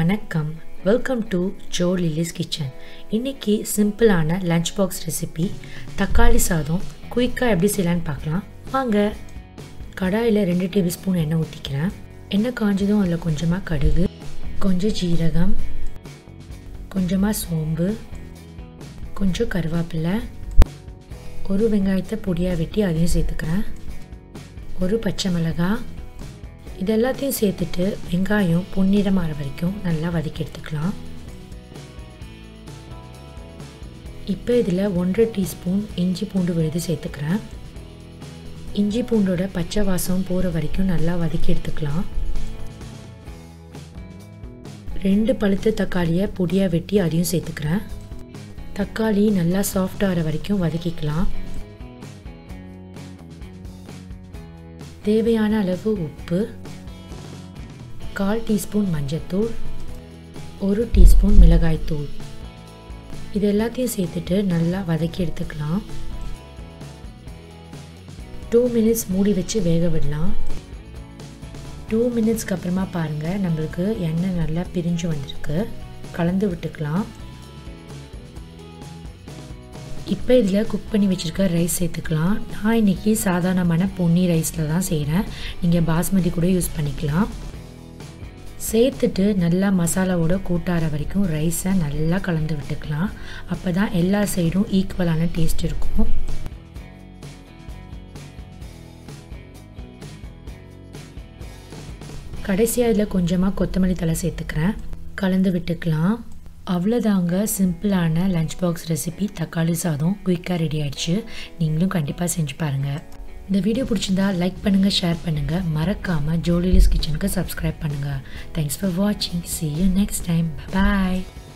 வணக்கம் welcome to Jo Lilis kitchen இன்றைக்கி சிம்பிளான லஞ்ச் பாக்ஸ் ரெசிபி தக்காளி சாதம் குயிக்காக எப்படி செய்யலான்னு பார்க்கலாம் வாங்க கடாயில் ரெண்டு டேபிள் ஸ்பூன் எண்ணெய் ஊற்றிக்கிறேன் எண்ணெய் காஞ்சதும் அதில் கொஞ்சமாக கடுகு கொஞ்சம் ஜீரகம் கொஞ்சமாக சோம்பு கொஞ்சம் கருவேப்பிலை ஒரு வெங்காயத்தை பொடியாக வெட்டி அதையும் சேர்த்துக்கிறேன் ஒரு பச்சை மிளகாய் இது எல்லாத்தையும் சேர்த்துட்டு வெங்காயம் பொன்னிறம் ஆற வரைக்கும் நல்லா வதக்கி எடுத்துக்கலாம் இப்போ இதில் ஒன்றரை டீஸ்பூன் இஞ்சி பூண்டு விழுது சேர்த்துக்கிறேன் இஞ்சி பூண்டோட பச்சை வாசம் போகிற வரைக்கும் நல்லா வதக்கி எடுத்துக்கலாம் ரெண்டு பழுத்த தக்காளியை பொடியாக வெட்டி அதையும் சேர்த்துக்கிறேன் தக்காளி நல்லா சாஃப்ட் ஆகிற வரைக்கும் வதக்கிக்கலாம் தேவையான அளவு உப்பு கால் டீஸ்பூன் மஞ்சத்தூள் ஒரு டீஸ்பூன் மிளகாய்த்தூள் இது எல்லாத்தையும் சேர்த்துட்டு நல்லா வதக்கி எடுத்துக்கலாம் டூ மினிட்ஸ் மூடி வச்சு வேக விடலாம் டூ மினிட்ஸ்க்கு அப்புறமா பாருங்கள் நம்மளுக்கு எண்ணெய் நல்லா பிரிஞ்சு வந்திருக்கு கலந்து விட்டுக்கலாம் இப்போ இதில் குக் பண்ணி வச்சுருக்க ரைஸ் சேர்த்துக்கலாம் நான் இன்றைக்கி சாதாரணமான பொன்னி ரைஸில் தான் செய்கிறேன் நீங்கள் பாஸ்மதி கூட யூஸ் பண்ணிக்கலாம் சேர்த்துட்டு நல்லா மசாலாவோட கூட்டார வரைக்கும் ரைஸை நல்லா கலந்து விட்டுக்கலாம் அப்போ தான் எல்லா சைடும் ஈக்குவலான டேஸ்ட் இருக்கும் கடைசியாக இதில் கொஞ்சமாக கொத்தமல்லி தலை சேர்த்துக்கிறேன் கலந்து விட்டுக்கலாம் அவ்வளோதாங்க சிம்பிளான லஞ்ச் பாக்ஸ் ரெசிபி தக்காளி சாதம் குயிக்காக ரெடி ஆயிடுச்சு நீங்களும் கண்டிப்பாக செஞ்சு பாருங்கள் இந்த வீடியோ பிடிச்சிருந்தா லைக் பண்ணுங்கள் ஷேர் பண்ணுங்கள் மறக்காமல் ஜோலிலிஸ் கிச்சனுக்கு சப்ஸ்கிரைப் பண்ணுங்கள் தேங்க்ஸ் ஃபார் வாட்சிங் see you next time bye